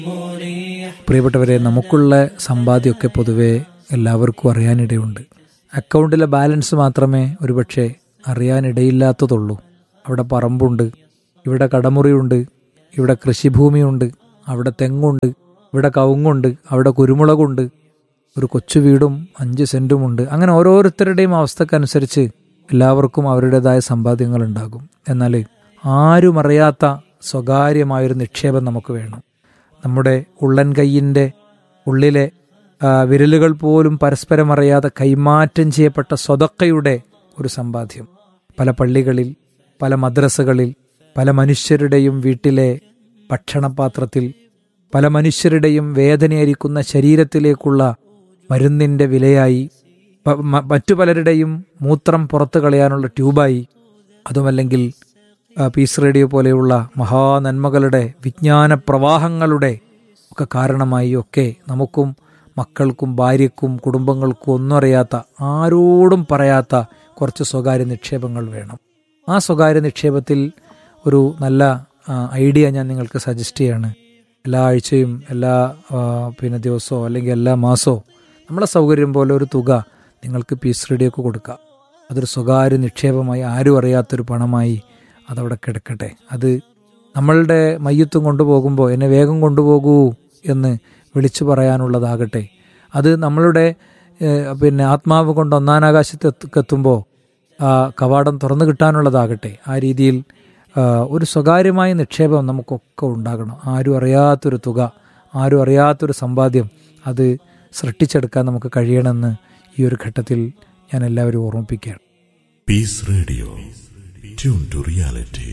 പ്രിയപ്പെട്ടവരെ നമുക്കുള്ള സമ്പാദ്യമൊക്കെ പൊതുവെ എല്ലാവർക്കും അറിയാനിടയുണ്ട് അക്കൗണ്ടിലെ ബാലൻസ് മാത്രമേ ഒരുപക്ഷെ അറിയാനിടയില്ലാത്തതുള്ളൂ അവിടെ പറമ്പുണ്ട് ഇവിടെ കടമുറിയുണ്ട് ഇവിടെ കൃഷിഭൂമിയുണ്ട് അവിടെ തെങ്ങുണ്ട് ഇവിടെ കവുങ്ങുണ്ട് അവിടെ കുരുമുളകുണ്ട് ഒരു കൊച്ചു വീടും അഞ്ച് സെന്റുമുണ്ട് അങ്ങനെ ഓരോരുത്തരുടെയും അവസ്ഥക്കനുസരിച്ച് എല്ലാവർക്കും അവരുടേതായ സമ്പാദ്യങ്ങൾ ഉണ്ടാകും എന്നാൽ ആരും അറിയാത്ത സ്വകാര്യമായൊരു നിക്ഷേപം നമുക്ക് വേണം നമ്മുടെ ഉള്ളൻ കൈയിൻ്റെ ഉള്ളിലെ ആ, വിരലുകൾ പോലും പരസ്പരം അറിയാതെ കൈമാറ്റം ചെയ്യപ്പെട്ട സ്വതക്കയുടെ ഒരു സമ്പാദ്യം പല പള്ളികളിൽ പല മദ്രസകളിൽ പല മനുഷ്യരുടെയും വീട്ടിലെ ഭക്ഷണപാത്രത്തിൽ പല മനുഷ്യരുടെയും വേദനയായിരിക്കുന്ന ശരീരത്തിലേക്കുള്ള മരുന്നിൻ്റെ വിലയായി പ- മ- മറ്റു പലരുടെയും മൂത്രം പുറത്തു കളയാനുള്ള ട്യൂബായി അതുമല്ലെങ്കിൽ ആ, പീസ് റേഡിയോ പോലെയുള്ള മഹാനന്മകളുടെ വിജ്ഞാന പ്രവാഹങ്ങളുടെ ഒക്കെ കാരണമായി ഒക്കെ നമുക്കും മക്കൾക്കും ഭാര്യയ്ക്കും കുടുംബങ്ങൾക്കും ഒന്നും അറിയാത്ത ആരോടും പറയാത്ത കുറച്ച് സ്വകാര്യ നിക്ഷേപങ്ങൾ വേണം ആ സ്വകാര്യ നിക്ഷേപത്തിൽ ഒരു നല്ല ആ, ഐഡിയ ഞാൻ നിങ്ങൾക്ക് സജസ്റ്റ് ചെയ്യാണ് എല്ലാ ആഴ്ചയും എല്ലാ ആ, പിന്നെ ദിവസമോ അല്ലെങ്കിൽ എല്ലാ മാസമോ നമ്മളെ സൗകര്യം പോലെ ഒരു തുക നിങ്ങൾക്ക് പീസ് റേഡിയോക്ക് കൊടുക്കാം അതൊരു സ്വകാര്യ നിക്ഷേപമായി ആരും അറിയാത്തൊരു പണമായി അതവിടെ കിടക്കട്ടെ അത് നമ്മളുടെ മയ്യത്തും കൊണ്ടുപോകുമ്പോൾ എന്നെ വേഗം കൊണ്ടുപോകൂ എന്ന് വിളിച്ചു പറയാനുള്ളതാകട്ടെ അത് നമ്മളുടെ ഏഹ്, പിന്നെ ആത്മാവ് കൊണ്ട് ഒന്നാനാകാശത്ത് എത്തുമ്പോൾ ആ കവാടം തുറന്നു കിട്ടാനുള്ളതാകട്ടെ ആ രീതിയിൽ ആ, ഒരു സ്വകാര്യമായ നിക്ഷേപം നമുക്കൊക്കെ ഉണ്ടാകണം ആരും അറിയാത്തൊരു തുക ആരും അറിയാത്തൊരു സമ്പാദ്യം അത് സൃഷ്ടിച്ചെടുക്കാൻ നമുക്ക് കഴിയണമെന്ന് ഈ ഒരു ഘട്ടത്തിൽ ഞാൻ എല്ലാവരും ഓർമ്മിപ്പിക്കുകയാണ് Peace Radio. Tune to reality.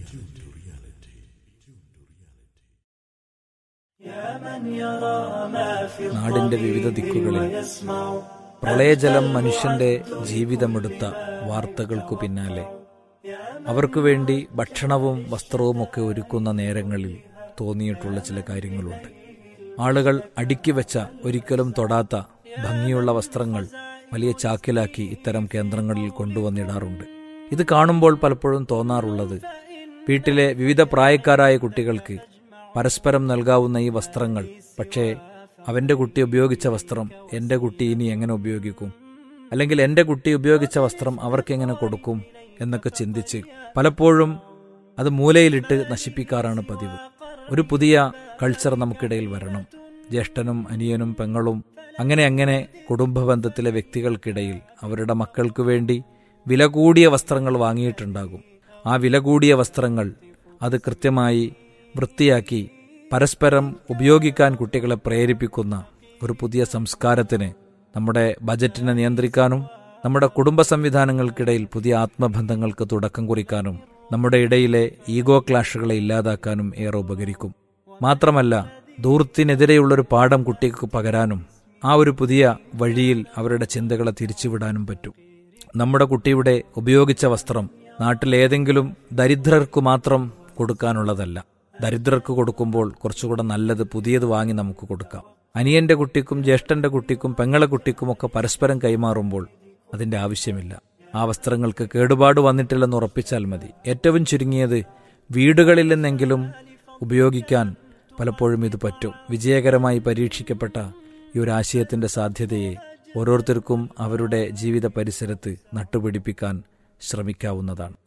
നാടിന്റെ വിവിധ ദിക്കുകളിൽ പ്രളയജലം മനുഷ്യന്റെ ജീവിതമെടുത്ത വാർത്തകൾക്കു പിന്നാലെ അവർക്കു വേണ്ടി ഭക്ഷണവും വസ്ത്രവുമൊക്കെ ഒരുക്കുന്ന നേരങ്ങളിൽ തോന്നിയിട്ടുള്ള ചില കാര്യങ്ങളുണ്ട് ആളുകൾ അടുക്കി വെച്ച ഒരിക്കലും തൊടാത്ത ഭംഗിയുള്ള വസ്ത്രങ്ങൾ വലിയ ചാക്കിലാക്കി ഇത്തരം കേന്ദ്രങ്ങളിൽ കൊണ്ടുവന്നിടാറുണ്ട് ഇത് കാണുമ്പോൾ പലപ്പോഴും തോന്നാറുള്ളത് വീട്ടിലെ വിവിധ പ്രായക്കാരായ കുട്ടികൾക്ക് പരസ്പരം നൽകാവുന്ന ഈ വസ്ത്രങ്ങൾ പക്ഷേ അവന്റെ കുട്ടി ഉപയോഗിച്ച വസ്ത്രം എന്റെ കുട്ടി ഇനി എങ്ങനെ ഉപയോഗിക്കും അല്ലെങ്കിൽ എന്റെ കുട്ടി ഉപയോഗിച്ച വസ്ത്രം അവർക്ക് എങ്ങനെ കൊടുക്കും എന്നൊക്കെ ചിന്തിച്ച് പലപ്പോഴും അത് മൂലയിലിട്ട് നശിപ്പിക്കാറാണ് പതിവ് ഒരു പുതിയ കൾച്ചർ നമുക്കിടയിൽ വരണം ജ്യേഷ്ഠനും അനിയനും പെങ്ങളും അങ്ങനെ അങ്ങനെ കുടുംബ ബന്ധത്തിലെ വ്യക്തികൾക്കിടയിൽ അവരുടെ മക്കൾക്ക് വേണ്ടി വില കൂടിയ വസ്ത്രങ്ങൾ വാങ്ങിയിട്ടുണ്ടാകും ആ വില കൂടിയ വസ്ത്രങ്ങൾ അത് കൃത്യമായി വൃത്തിയാക്കി പരസ്പരം ഉപയോഗിക്കാൻ കുട്ടികളെ പ്രേരിപ്പിക്കുന്ന ഒരു പുതിയ സംസ്കാരത്തിന് നമ്മുടെ ബജറ്റിനെ നിയന്ത്രിക്കാനും നമ്മുടെ കുടുംബ സംവിധാനങ്ങൾക്കിടയിൽ പുതിയ ആത്മബന്ധങ്ങൾക്ക് തുടക്കം കുറിക്കാനും നമ്മുടെ ഇടയിലെ ഈഗോ ക്ലാഷുകളെ ഇല്ലാതാക്കാനും ഏറെ ഉപകരിക്കും മാത്രമല്ല ദൂർത്തിനെതിരെയുള്ളൊരു പാഠം കുട്ടിക്ക് പകരാനും ആ ഒരു പുതിയ വഴിയിൽ അവരുടെ ചിന്തകളെ തിരിച്ചുവിടാനും പറ്റും നമ്മുടെ കുട്ടിയുടെ ഉപയോഗിച്ച വസ്ത്രം നാട്ടിലേതെങ്കിലും ദരിദ്രർക്ക് മാത്രം കൊടുക്കാനുള്ളതല്ല ദരിദ്രർക്ക് കൊടുക്കുമ്പോൾ കുറച്ചുകൂടെ നല്ലത് പുതിയത് വാങ്ങി നമുക്ക് കൊടുക്കാം അനിയന്റെ കുട്ടിക്കും ജ്യേഷ്ഠന്റെ കുട്ടിക്കും പെങ്ങളെ കുട്ടിക്കും ഒക്കെ പരസ്പരം കൈമാറുമ്പോൾ അതിന്റെ ആവശ്യമില്ല ആ വസ്ത്രങ്ങൾക്ക് കേടുപാട് വന്നിട്ടില്ലെന്ന് ഉറപ്പിച്ചാൽ മതി ഏറ്റവും ചുരുങ്ങിയത് വീടുകളിൽ നിന്നെങ്കിലും ഉപയോഗിക്കാൻ പലപ്പോഴും ഇത് പറ്റും വിജയകരമായി പരീക്ഷിക്കപ്പെട്ട ഈ ഒരു ആശയത്തിന്റെ സാധ്യതയെ ഓരോരുത്തർക്കും അവരുടെ ജീവിത പരിസരത്ത് നട്ടുപിടിപ്പിക്കാൻ ശ്രമിക്കാവുന്നതാണ്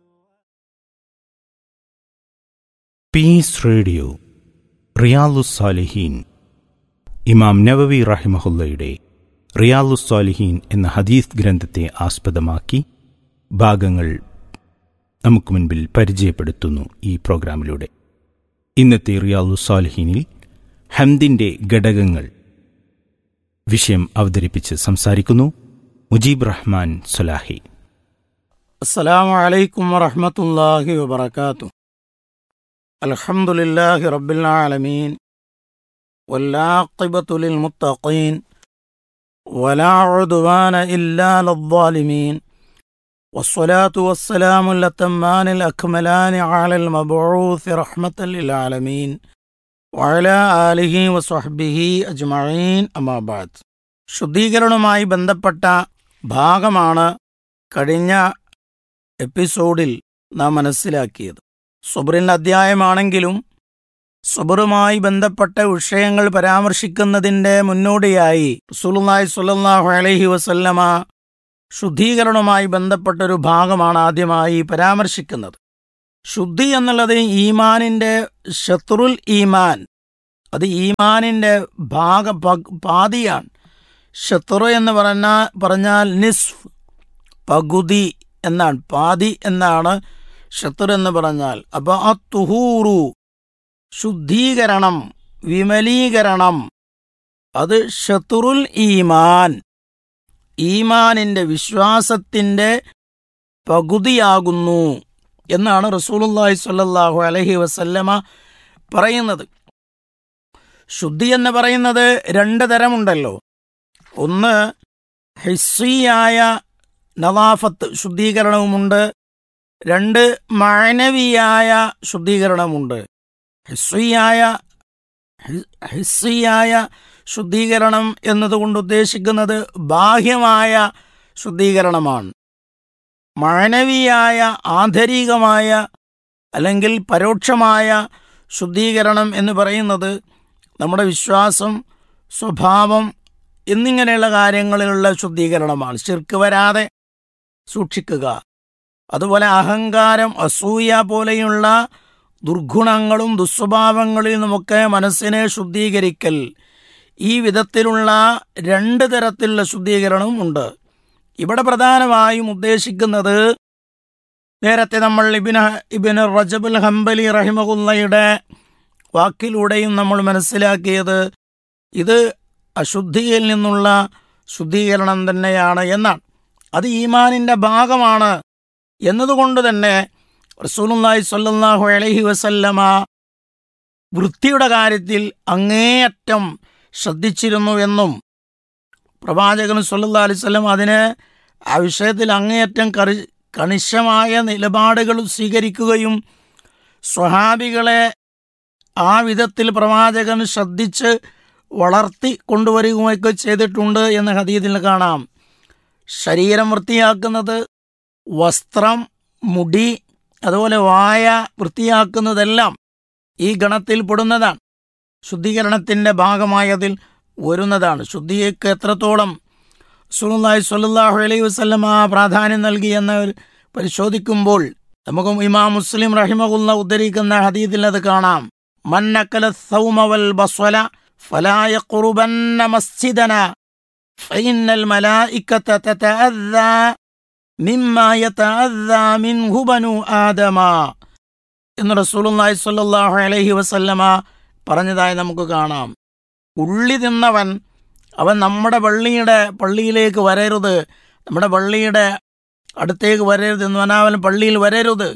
പീസ് റേഡിയോ റിയാലുസാലിഹീൻ ഇമാം നവവി റഹിമഹുല്ലയുടെ റിയാലുസാലിഹീൻ എന്ന ഹദീസ് ഗ്രന്ഥത്തെ ആസ്പദമാക്കി ഭാഗങ്ങൾ നമുക്ക് മുൻപിൽ പരിചയപ്പെടുത്തുന്നു ഈ പ്രോഗ്രാമിലൂടെ ഇന്നത്തെ റിയാലുസാലിഹീനിൽ ഹംദിന്റെ ഘടകങ്ങൾ വിഷയം അവതരിപ്പിച്ച് സംസാരിക്കുന്നു മുജീബ് റഹ്മാൻ സൊലാഹി السلام عليكم ورحمة الله وبركاته الحمد لله رب العالمين والعاقبة للمتقين ولا عدوان إلا للظالمين والصلاة والسلام الأتمان الأكملان على المبعوث رحمة للعالمين وعلى آله وصحبه أجمعين أما بعد ശുദ്ധീകരണവുമായി ബന്ധപ്പെട്ട ഭാഗമാണ് കഴിഞ്ഞ എപ്പിസോഡിൽ നാം മനസ്സിലാക്കിയത് സുബ്രിൻ അധ്യായമാണെങ്കിലും സുബറുമായി ബന്ധപ്പെട്ട വിഷയങ്ങൾ പരാമർശിക്കുന്നതിൻ്റെ മുന്നോടിയായി സുലുനായ് സുല്ലാഹു അലഹി വസല്ലമ ശുദ്ധീകരണവുമായി ബന്ധപ്പെട്ട ഒരു ഭാഗമാണ് ആദ്യമായി പരാമർശിക്കുന്നത് ശുദ്ധി എന്നുള്ളത് ഈമാനിൻ്റെ ശത്രുൽ ഈമാൻ അത് ഈമാനിൻ്റെ ഭാഗ പ- പാതിയാണ് ശത്രു എന്ന് പറഞ്ഞാ പറഞ്ഞാൽ നിസ്ഫ് പകുതി എന്നാണ് പാതി എന്നാണ് ശത്രു എന്ന് പറഞ്ഞാൽ അപ്പോൾ ആ തുഹൂറു ശുദ്ധീകരണം വിമലീകരണം അത് ഷത്തുറുൽ ഈമാൻ ഈമാനിൻ്റെ വിശ്വാസത്തിൻ്റെ പകുതിയാകുന്നു എന്നാണ് റസൂലുള്ളാഹി സ്വല്ലല്ലാഹു അലൈഹി വസല്ലമ പറയുന്നത് ശുദ്ധി എന്ന് പറയുന്നത് രണ്ട് തരമുണ്ടല്ലോ ഒന്ന് ഹിസ്സിയായ നവാഫത്ത് ശുദ്ധീകരണവുമുണ്ട് രണ്ട് മാനവിയായ ശുദ്ധീകരണമുണ്ട് ഹിസ്സിയായ ഹി- ഹിസ്സിയായ ശുദ്ധീകരണം എന്നതുകൊണ്ട് ഉദ്ദേശിക്കുന്നത് ബാഹ്യമായ ശുദ്ധീകരണമാണ് മാനവിയായ ആന്തരികമായ അല്ലെങ്കിൽ പരോക്ഷമായ ശുദ്ധീകരണം എന്ന് പറയുന്നത് നമ്മുടെ വിശ്വാസം സ്വഭാവം എന്നിങ്ങനെയുള്ള കാര്യങ്ങളിലുള്ള ശുദ്ധീകരണമാണ് ശിർക്ക് വരാതെ സൂക്ഷിക്കുക അതുപോലെ അഹങ്കാരം അസൂയ പോലെയുള്ള ദുർഗുണങ്ങളും ദുസ്വഭാവങ്ങളിൽ നിന്നുമൊക്കെ മനസ്സിനെ ശുദ്ധീകരിക്കൽ ഈ വിധത്തിലുള്ള രണ്ട് തരത്തിലുള്ള ശുദ്ധീകരണവും ഉണ്ട് ഇവിടെ പ്രധാനമായും ഉദ്ദേശിക്കുന്നത് നേരത്തെ നമ്മൾ ഇബിന് ഇബിന് റജബുൽ ഹംബലി റഹിമകുല്ലയുടെ വാക്കിലൂടെയും നമ്മൾ മനസ്സിലാക്കിയത് ഇത് അശുദ്ധിയിൽ നിന്നുള്ള ശുദ്ധീകരണം തന്നെയാണ് എന്നാണ് അത് ഈമാനിൻ്റെ ഭാഗമാണ് എന്നതുകൊണ്ട് തന്നെ റസൂലുള്ളാഹി സ്വല്ലല്ലാഹു അലൈഹി വസല്ലമ വൃത്തിയുടെ കാര്യത്തിൽ അങ്ങേയറ്റം ശ്രദ്ധിച്ചിരുന്നു എന്നും പ്രവാചകൻ സല്ലല്ലാഹു അലൈഹി വസല്ലം അതിന് ആ വിഷയത്തിൽ അങ്ങേയറ്റം കറി കണിശമായ നിലപാടുകൾ സ്വീകരിക്കുകയും സ്വഹാബികളെ ആ വിധത്തിൽ പ്രവാചകൻ ശ്രദ്ധിച്ച് വളർത്തി കൊണ്ടുവരികയൊക്കെ ചെയ്തിട്ടുണ്ട് എന്ന് ഹദീദിൽ കാണാം ശരീരം വൃത്തിയാക്കുന്നത് വസ്ത്രം മുടി അതുപോലെ വായ വൃത്തിയാക്കുന്നതെല്ലാം ഈ ഗണത്തിൽ പെടുന്നതാണ് ശുദ്ധീകരണത്തിൻ്റെ ഭാഗമായതിൽ വരുന്നതാണ് ശുദ്ധിക്ക് എത്രത്തോളം സുലുല്ലാഹി സ്വല്ലല്ലാഹു അലൈഹി വസല്ലമ പ്രാധാന്യം നൽകി എന്ന് പരിശോധിക്കുമ്പോൾ നമുക്ക് ഇമാം മുസ്ലിം റഹിമകുല്ല ഉദ്ധരിക്കുന്ന ഹദീദിൽ അത് കാണാം മന്നക്കല സൗമ വൽ ബസ്വല ഫലാ യഖ്റുബന്ന മസ്ജിദന ഫഇന്നൽ മലായികത തതഅദ്ദാ മിമ്മാ യതഅദ്ദാ മിൻഹു ബനു ആദമ എന്ന് റസൂലുള്ളാഹി സ്വല്ലല്ലാഹു അലൈഹി വസല്ലമ പറഞ്ഞതായി നമുക്ക് കാണാം ഉള്ളി തിന്നവൻ അവൻ നമ്മുടെ പള്ളിയുടെ പള്ളിയിലേക്ക് വരരുത് നമ്മുടെ പള്ളിയുടെ അടുത്തേക്ക് വരരുത് എന്ന് പറഞ്ഞാൽ അവൻ പള്ളിയിൽ വരരുത്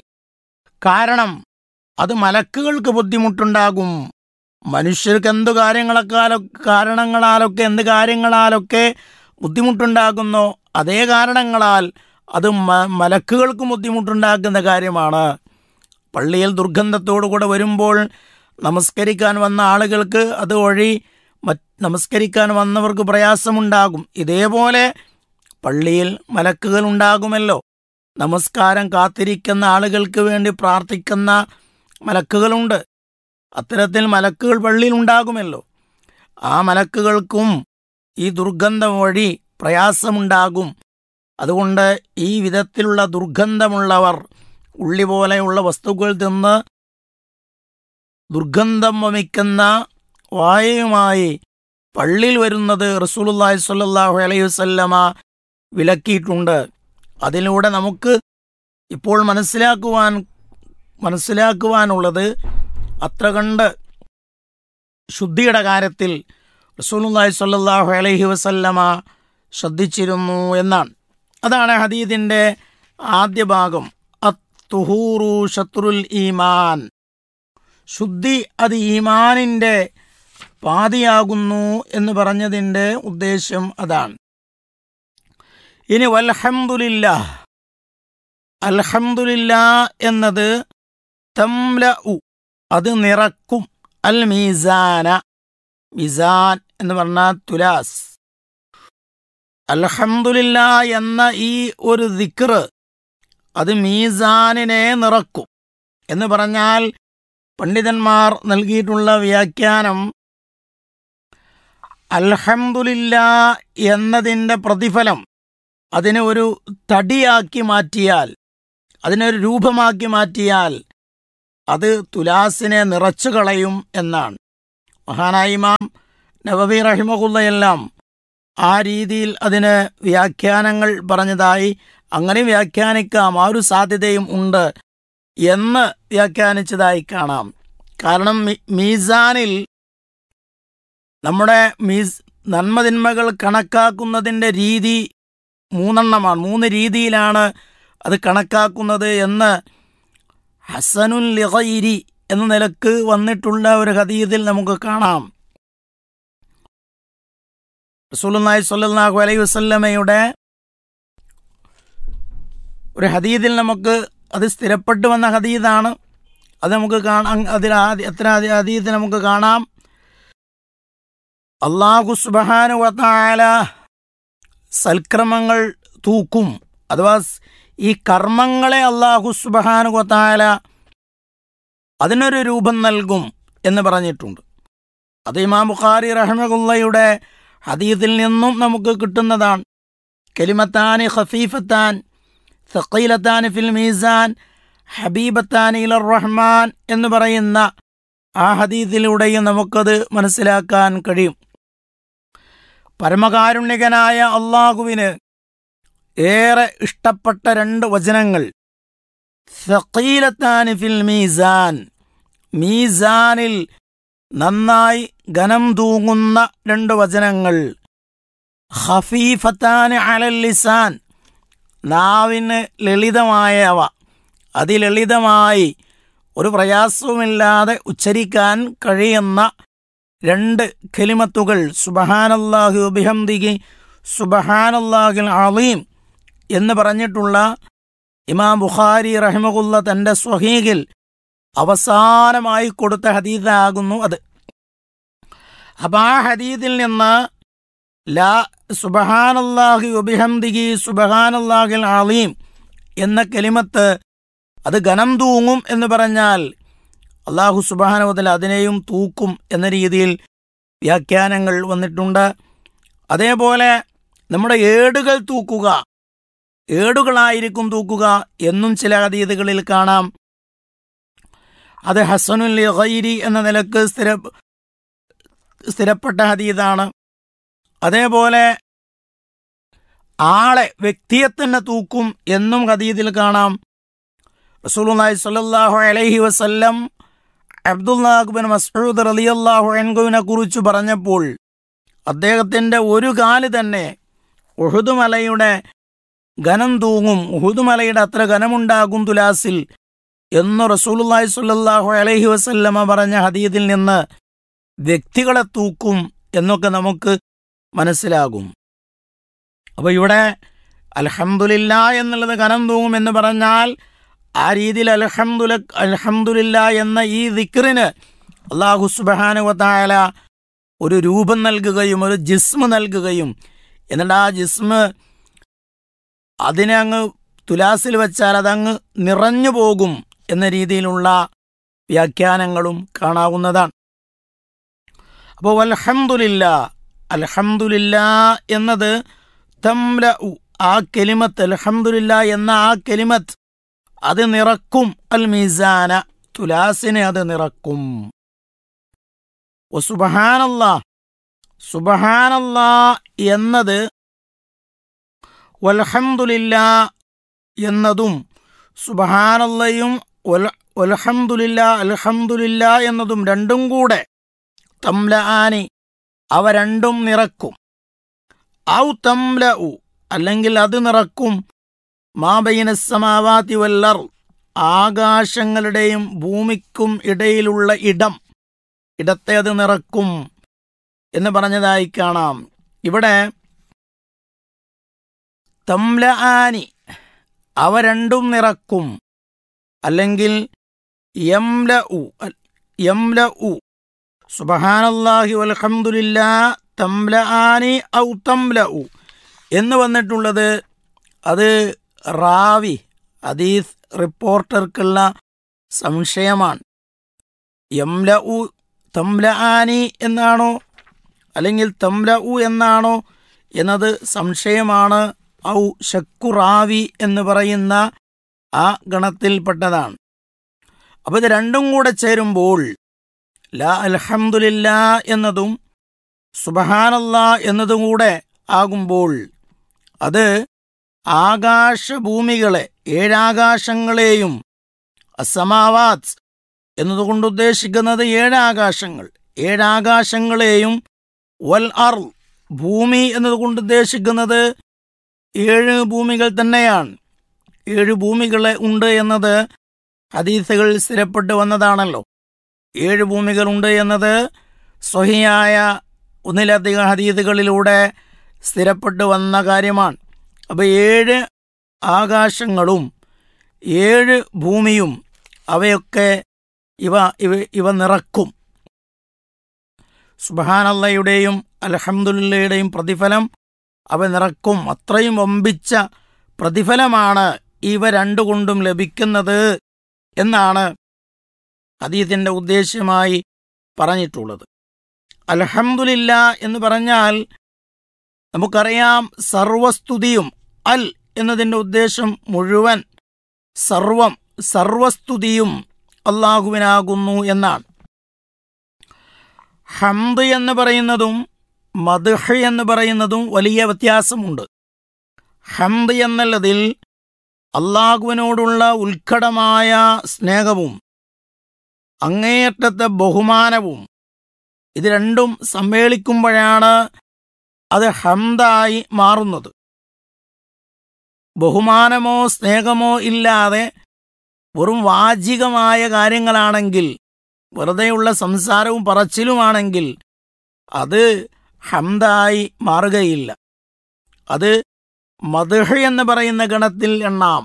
കാരണം അത് മലക്കുകൾക്ക് ബുദ്ധിമുട്ടുണ്ടാകും മനുഷ്യർക്ക് എന്തു കാര്യങ്ങളെക്കാലോ കാരണങ്ങളാലൊക്കെ എന്ത് കാര്യങ്ങളാലൊക്കെ ബുദ്ധിമുട്ടുണ്ടാകുന്നോ അതേ കാരണങ്ങളാൽ അത് മ- മലക്കുകൾക്കും ബുദ്ധിമുട്ടുണ്ടാക്കുന്ന കാര്യമാണ് പള്ളിയിൽ ദുർഗന്ധത്തോടു കൂടെ വരുമ്പോൾ നമസ്കരിക്കാൻ വന്ന ആളുകൾക്ക് അത് വഴി മറ്റ് നമസ്കരിക്കാൻ വന്നവർക്ക് പ്രയാസമുണ്ടാകും ഇതേപോലെ പള്ളിയിൽ മലക്കുകൾ ഉണ്ടാകുമല്ലോ നമസ്കാരം കാത്തിരിക്കുന്ന ആളുകൾക്ക് വേണ്ടി പ്രാർത്ഥിക്കുന്ന മലക്കുകളുണ്ട് അത്തരത്തിൽ മലക്കുകൾ പള്ളിയിൽ ഉണ്ടാകുമല്ലോ ആ മലക്കുകൾക്കും ഈ ദുർഗന്ധം വഴി പ്രയാസമുണ്ടാകും അതുകൊണ്ട് ഈ വിധത്തിലുള്ള ദുർഗന്ധമുള്ളവർ ഉള്ളി പോലെയുള്ള വസ്തുക്കൾ തിന്ന് ദുർഗന്ധം വമിക്കുന്ന വായയുമായി പള്ളിയിൽ വരുന്നത് റസൂലുള്ളാഹി സ്വല്ലല്ലാഹു അലൈഹി വസല്ലമ വിലക്കിയിട്ടുണ്ട് അതിലൂടെ നമുക്ക് ഇപ്പോൾ മനസ്സിലാക്കുവാൻ മനസ്സിലാക്കുവാനുള്ളത് അത്ര കണ്ട് ശുദ്ധിയുടെ കാര്യത്തിൽ റസൂലുള്ളാഹി സ്വല്ലല്ലാഹു അലൈഹി വസല്ലമ ശ്രദ്ധിച്ചിരുന്നു എന്നാണ് അതാണ് ഹദീദിൻ്റെ ആദ്യ ഭാഗം അത്തുഹൂറു ശത്രുൽ ഈമാൻ ശുദ്ധി അത് ഈമാനിൻ്റെ പാതിയാകുന്നു എന്ന് പറഞ്ഞതിൻ്റെ ഉദ്ദേശ്യം അതാണ് ഇനി വൽഹംദുലില്ല അൽഹംദുലില്ല എന്നത് തംല ഉ അത് നിറക്കും അൽ മീസാന മിസാൻ എന്ന് പറഞ്ഞാൽ തുലാസ് അൽഹംദുലില്ല എന്ന ഈ ഒരു ദിക്റ് അത് മീസാനിനെ നിറക്കും എന്ന് പറഞ്ഞാൽ പണ്ഡിതന്മാർ നൽകിയിട്ടുള്ള വ്യാഖ്യാനം അൽഹംദുലില്ല എന്നതിൻ്റെ പ്രതിഫലം അതിനെ ഒരു തടിയാക്കി മാറ്റിയാൽ അതിനൊരു രൂപമാക്കി മാറ്റിയാൽ അത് തുലാസിനെ നിറച്ചു കളയും എന്നാണ് മഹാനായ ഇമാം നവബി റഹിമകുള്ളയെല്ലാം ആ രീതിയിൽ അതിന് വ്യാഖ്യാനങ്ങൾ പറഞ്ഞതായി അങ്ങനെ വ്യാഖ്യാനിക്കാം ആ ഒരു സാധ്യതയും ഉണ്ട് എന്ന് വ്യാഖ്യാനിച്ചതായി കാണാം കാരണം മി- മീസാനിൽ നമ്മുടെ മീസ് നന്മതിന്മകൾ കണക്കാക്കുന്നതിൻ്റെ രീതി മൂന്നെണ്ണമാണ് മൂന്ന് രീതിയിലാണ് അത് കണക്കാക്കുന്നത് എന്ന് ഹസനുൽ ലിഗൈരി എന്ന നിലക്ക് വന്നിട്ടുള്ള ഒരു ഹദീദിൽ നമുക്ക് കാണാം റസൂലുള്ളാഹി സ്വല്ലല്ലാഹു അലൈഹി വസല്ലമയുടെ ഒരു ഹദീദിൽ നമുക്ക് അത് സ്ഥിരപ്പെട്ടു വന്ന ഹദീദാണ് അത് നമുക്ക് കാണാം അതിൽ ആദ്യ എത്ര ഹദീദ് നമുക്ക് കാണാം അള്ളാഹു സുബഹാനു വതാല സൽക്രമങ്ങൾ തൂക്കും അഥവാ സ് ഈ കർമ്മങ്ങളെ അള്ളാഹു സുബഹാനു വതാല അതിനൊരു രൂപം നൽകും എന്ന് പറഞ്ഞിട്ടുണ്ട് അത് ഇമാം ബുഖാരി റഹ്മഗുള്ളയുടെ ഹദീദിൽ നിന്നും നമുക്ക് കിട്ടുന്നതാണ് കലിമത്താനി ഖഫീഫത്താൻ സഖീലത്താൻ ഫിൽ മീസാൻ ഹബീബത്താൻ ഇലർ റഹ്മാൻ എന്ന് പറയുന്ന ആ ഹദീദിലൂടെയും നമുക്കത് മനസ്സിലാക്കാൻ കഴിയും പരമകാരുണ്യകനായ അള്ളാഹുവിന് ഏറെ ഇഷ്ടപ്പെട്ട രണ്ട് വചനങ്ങൾ സഖീലത്താൻ ഫിൽ മീസാൻ മീസാനിൽ നന്നായി ഘനം തൂങ്ങുന്ന രണ്ട് വചനങ്ങൾ ഹഫീഫത്താൻ അലൽ ലിസാൻ നാവിന് ലളിതമായവ അതിലളിതമായി ഒരു പ്രയാസവുമില്ലാതെ ഉച്ചരിക്കാൻ കഴിയുന്ന രണ്ട് ഖലിമത്തുകൾ സുബഹാനല്ലാഹു ബിഹംദിഗി സുബഹാനല്ലാഹിൽ അളീം എന്ന് പറഞ്ഞിട്ടുള്ള ഇമാം ബുഖാരി റഹിമകുല്ല തൻ്റെ സ്വഹീഖിൽ അവസാനമായി കൊടുത്ത ഹദീദാകുന്നു അത് അപ്പം ആ ഹദീദിൽ നിന്ന് ലാ സുബഹാനല്ലാഹി ഒബിഹംദിഗി സുബഹാനല്ലാഹിൽ അളീം എന്ന കലിമത്ത് അത് ഘനം തൂങ്ങും എന്ന് പറഞ്ഞാൽ അള്ളാഹു സുബാനുവതിൽ അതിനെയും തൂക്കും എന്ന രീതിയിൽ വ്യാഖ്യാനങ്ങൾ വന്നിട്ടുണ്ട് അതേപോലെ നമ്മുടെ ഏടുകൾ തൂക്കുക ഏടുകളായിരിക്കും തൂക്കുക എന്നും ചില അതീതകളിൽ കാണാം അത് ഹസനുൽ ഖൈരി എന്ന നിലക്ക് സ്ഥിര സ്ഥിരപ്പെട്ട ഹദീദാണ് അതേപോലെ ആളെ വ്യക്തിയെ തന്നെ തൂക്കും എന്നും ഹദീദിൽ കാണാം റസൂലുള്ളാഹി സ്വല്ലല്ലാഹു അലൈഹി വസല്ലം അബ്ദുല്ലാഹുബിൻ മസ്ഊദ് റളിയല്ലാഹു അൻഹുവിനെ കുറിച്ച് പറഞ്ഞപ്പോൾ അദ്ദേഹത്തിൻ്റെ ഒരു കാല് തന്നെ ഉഹുദ് മലയുടെ ഘനം തൂങ്ങും ഉഹുദ് മലയുടെ അത്ര ഘനമുണ്ടാകും തുലാസിൽ എന്ന് റസൂലുള്ളാഹി സ്വല്ലല്ലാഹു അലൈഹി വസല്ലമ പറഞ്ഞ ഹദീദിൽ നിന്ന് വ്യക്തികളെ തൂക്കും എന്നൊക്കെ നമുക്ക് മനസ്സിലാകും അപ്പോൾ ഇവിടെ അൽഹംദുലില്ല എന്നുള്ളത് ഘനം തൂങ്ങും എന്ന് പറഞ്ഞാൽ ആ രീതിയിൽ അൽഹംദുല അൽഹംദുലില്ല എന്ന ഈ ദിക്റിന് അള്ളാഹു സുബഹാനുവത്തായ ഒരു രൂപം നൽകുകയും ഒരു ജിസ്മ് നൽകുകയും എന്നിട്ട് ആ ജിസ്മ് അതിനെ അങ്ങ് തുലാസിൽ വെച്ചാൽ അതങ്ങ് നിറഞ്ഞു പോകും എന്ന രീതിയിലുള്ള വ്യാഖ്യാനങ്ങളും കാണാവുന്നതാണ് അപ്പോൾ അൽഹംദുലില്ല അൽഹംദുലില്ല എന്നത് തംല ആ കെലിമത്ത് അൽഹംദുലില്ല എന്ന ആ കെലിമത്ത് അത് നിറക്കും അൽ മീസാന തുലാസിനെ അത് നിറക്കും സുബഹാനല്ലാ സുബഹാനല്ലാ എന്നത് വൽഹംദുലില്ല എന്നതും സുബഹാനല്ലയും വൽഹംദുലില്ല അൽഹംദുലില്ല എന്നതും രണ്ടും കൂടെ തംല ആനി അവ രണ്ടും നിറക്കും ഔ തംല ഉ അല്ലെങ്കിൽ അത് നിറക്കും മാബൈനസമാവാത്തി വല്ലർ ആകാശങ്ങളുടെയും ഭൂമിക്കും ഇടയിലുള്ള ഇടം ഇടത്തെ അത് നിറക്കും എന്ന് പറഞ്ഞതായി കാണാം ഇവിടെ തംല ആനി അവ രണ്ടും നിറക്കും അല്ലെങ്കിൽ യംല ഉ യംല ഉ സുബഹാനല്ലാഹി വൽഹംദുലില്ലാ തംല ആനി ഔ തംല ഉ എന്ന് വന്നിട്ടുള്ളത് അത് റാവി ഹദീസ് റിപ്പോർട്ടർക്കുള്ള സംശയമാണ് യംല ഉ തംല ആനി എന്നാണോ അല്ലെങ്കിൽ തംല ഉ എന്നാണോ എന്നത് സംശയമാണ് ഔ ഷക്കുറാവി എന്ന് പറയുന്ന ആ ഗണത്തിൽപ്പെട്ടതാണ് അപ്പോൾ ഇത് രണ്ടും കൂടെ ചേരുമ്പോൾ ലാ അൽഹംദുലില്ല എന്നതും സുബഹാനല്ല എന്നതും കൂടെ ആകുമ്പോൾ അത് ആകാശഭൂമികളെ ഏഴാകാശങ്ങളെയും അസമാവാത്ത് എന്നതുകൊണ്ട് ഉദ്ദേശിക്കുന്നത് ഏഴാകാശങ്ങൾ ഏഴാകാശങ്ങളെയും വൽ അർ ഭൂമി എന്നതുകൊണ്ട് ഉദ്ദേശിക്കുന്നത് ഏഴ് ഭൂമികൾ തന്നെയാണ് ഏഴ് ഭൂമികളെ ഉണ്ട് എന്നത് ഹദീസുകൾ സ്ഥിരപ്പെട്ട് വന്നതാണല്ലോ ഏഴ് ഭൂമികളുണ്ട് എന്നത് സ്വഹിയായ ഒന്നിലധികം ഹദീസുകളിലൂടെ സ്ഥിരപ്പെട്ട് വന്ന കാര്യമാണ് അപ്പോൾ ഏഴ് ആകാശങ്ങളും ഏഴ് ഭൂമിയും അവയൊക്കെ ഇവ ഇവ ഇവ നിറക്കും സുബഹാനല്ലയുടെയും അലഹമുല്ലയുടെയും പ്രതിഫലം അവ നിറക്കും അത്രയും വമ്പിച്ച പ്രതിഫലമാണ് ഇവ രണ്ടുകൊണ്ടും ലഭിക്കുന്നത് എന്നാണ് ഹദീസിന്റെ ഉദ്ദേശ്യമായി പറഞ്ഞിട്ടുള്ളത് അലഹമുല്ല എന്ന് പറഞ്ഞാൽ നമുക്കറിയാം സർവസ്തുതിയും അൽ എന്നതിൻ്റെ ഉദ്ദേശം മുഴുവൻ സർവം സർവസ്തുതിയും അള്ളാഹുവിനാകുന്നു എന്നാണ് ഹംദ് എന്ന് പറയുന്നതും മദ്ഹ് എന്ന് പറയുന്നതും വലിയ വ്യത്യാസമുണ്ട് ഹംദ് എന്നുള്ളതിൽ അള്ളാഹുവിനോടുള്ള ഉത്കടമായ സ്നേഹവും അങ്ങേയറ്റത്തെ ബഹുമാനവും ഇത് രണ്ടും സമ്മേളിക്കുമ്പോഴാണ് അത് ഹംദായി മാറുന്നത് ബഹുമാനമോ സ്നേഹമോ ഇല്ലാതെ വെറും വാചികമായ കാര്യങ്ങളാണെങ്കിൽ വെറുതെയുള്ള സംസാരവും പറച്ചിലുമാണെങ്കിൽ അത് ഹംദായി മാറുകയില്ല അത് മധുഹ് എന്ന് പറയുന്ന ഗണത്തിൽ എണ്ണാം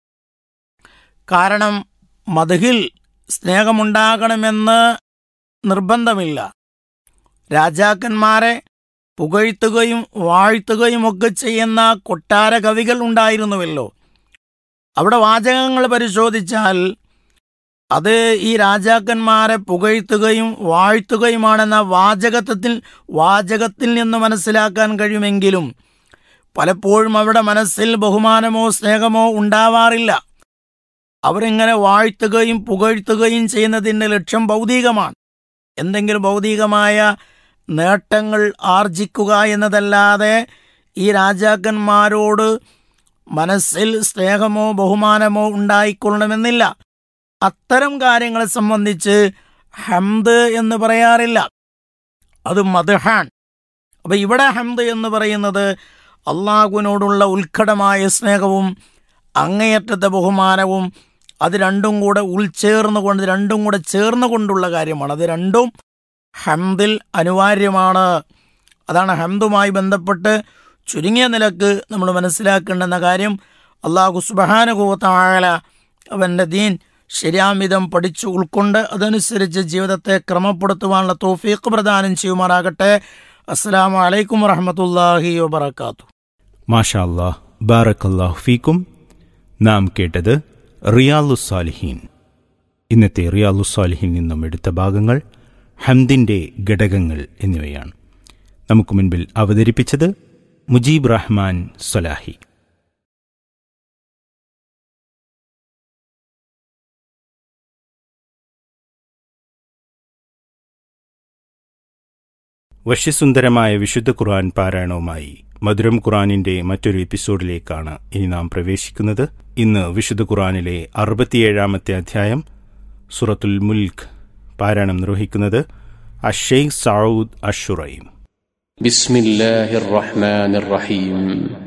കാരണം മധുഹിൽ സ്നേഹമുണ്ടാകണമെന്ന് നിർബന്ധമില്ല രാജാക്കന്മാരെ പുകഴ്ത്തുകയും വാഴ്ത്തുകയും ഒക്കെ ചെയ്യുന്ന കൊട്ടാര കവികൾ ഉണ്ടായിരുന്നുവല്ലോ അവിടെ വാചകങ്ങൾ പരിശോധിച്ചാൽ അത് ഈ രാജാക്കന്മാരെ പുകഴ്ത്തുകയും വാഴ്ത്തുകയുമാണെന്ന വാചകത്തിൽ വാചകത്തിൽ നിന്ന് മനസ്സിലാക്കാൻ കഴിയുമെങ്കിലും പലപ്പോഴും അവിടെ മനസ്സിൽ ബഹുമാനമോ സ്നേഹമോ ഉണ്ടാവാറില്ല അവരിങ്ങനെ വാഴ്ത്തുകയും പുകഴ്ത്തുകയും ചെയ്യുന്നതിൻ്റെ ലക്ഷ്യം ഭൗതികമാണ് എന്തെങ്കിലും ഭൗതികമായ നേട്ടങ്ങൾ ആർജിക്കുക എന്നതല്ലാതെ ഈ രാജാക്കന്മാരോട് മനസ്സിൽ സ്നേഹമോ ബഹുമാനമോ ഉണ്ടായിക്കൊള്ളണമെന്നില്ല അത്തരം കാര്യങ്ങളെ സംബന്ധിച്ച് ഹംദ് എന്ന് പറയാറില്ല അത് മദ്ഹാൻ അപ്പൊ ഇവിടെ ഹംദ് എന്ന് പറയുന്നത് അള്ളാഹുവിനോടുള്ള ഉത്കടമായ സ്നേഹവും അങ്ങേയറ്റത്തെ ബഹുമാനവും അത് രണ്ടും കൂടെ ഉൾച്ചേർന്നുകൊണ്ട് രണ്ടും കൂടെ ചേർന്നുകൊണ്ടുള്ള കാര്യമാണ് അത് രണ്ടും ഹംദിൽ അനിവാര്യമാണ് അതാണ് ഹംദുമായി ബന്ധപ്പെട്ട് ചുരുങ്ങിയ നിലക്ക് നമ്മൾ മനസ്സിലാക്കേണ്ടെന്ന കാര്യം അള്ളാഹു സുബഹാനുഭവത്തായ അവൻ്റെ ദീൻ ശരിയാമിതം പഠിച്ചു ഉൾക്കൊണ്ട് അതനുസരിച്ച് ജീവിതത്തെ ക്രമപ്പെടുത്തുവാനുള്ള തോഫീഖ് പ്രദാനം ചെയ്യുമാറാകട്ടെ അസ്സാം വലൈക്കും വറഹമത്തല്ലാഹി വബർക്കാത്തു മാഷാ അല്ലാഹ് ബാറക്കല്ലാഹു ഫീക്കും നാം കേട്ടത് റിയാലുസാലിഹീൻ ഇന്നത്തെ റിയാലുസാലിഹീൻ നിന്നും എടുത്ത ഭാഗങ്ങൾ ഹംദിൻ്റെ ഘടകങ്ങൾ എന്നിവയാണ് നമുക്ക് മുൻപിൽ അവതരിപ്പിച്ചത് മുജീബ് റഹ്മാൻ സലാഹി വശ്യസുന്ദരമായ വിശുദ്ധ ഖുർആൻ പാരായണവുമായി മധുരം ഖുർആനിന്റെ മറ്റൊരു എപ്പിസോഡിലേക്കാണ് ഇനി നാം പ്രവേശിക്കുന്നത് ഇന്ന് വിശുദ്ധ ഖുർആനിലെ അറുപത്തിയേഴാമത്തെ അധ്യായം സുറത്തുൽ മുൽഖ് പാരായണം നിർവഹിക്കുന്നത് അഷെയ്ഖ് സൗദ് അഷുറൈം بسم الله الرحمن الرحيم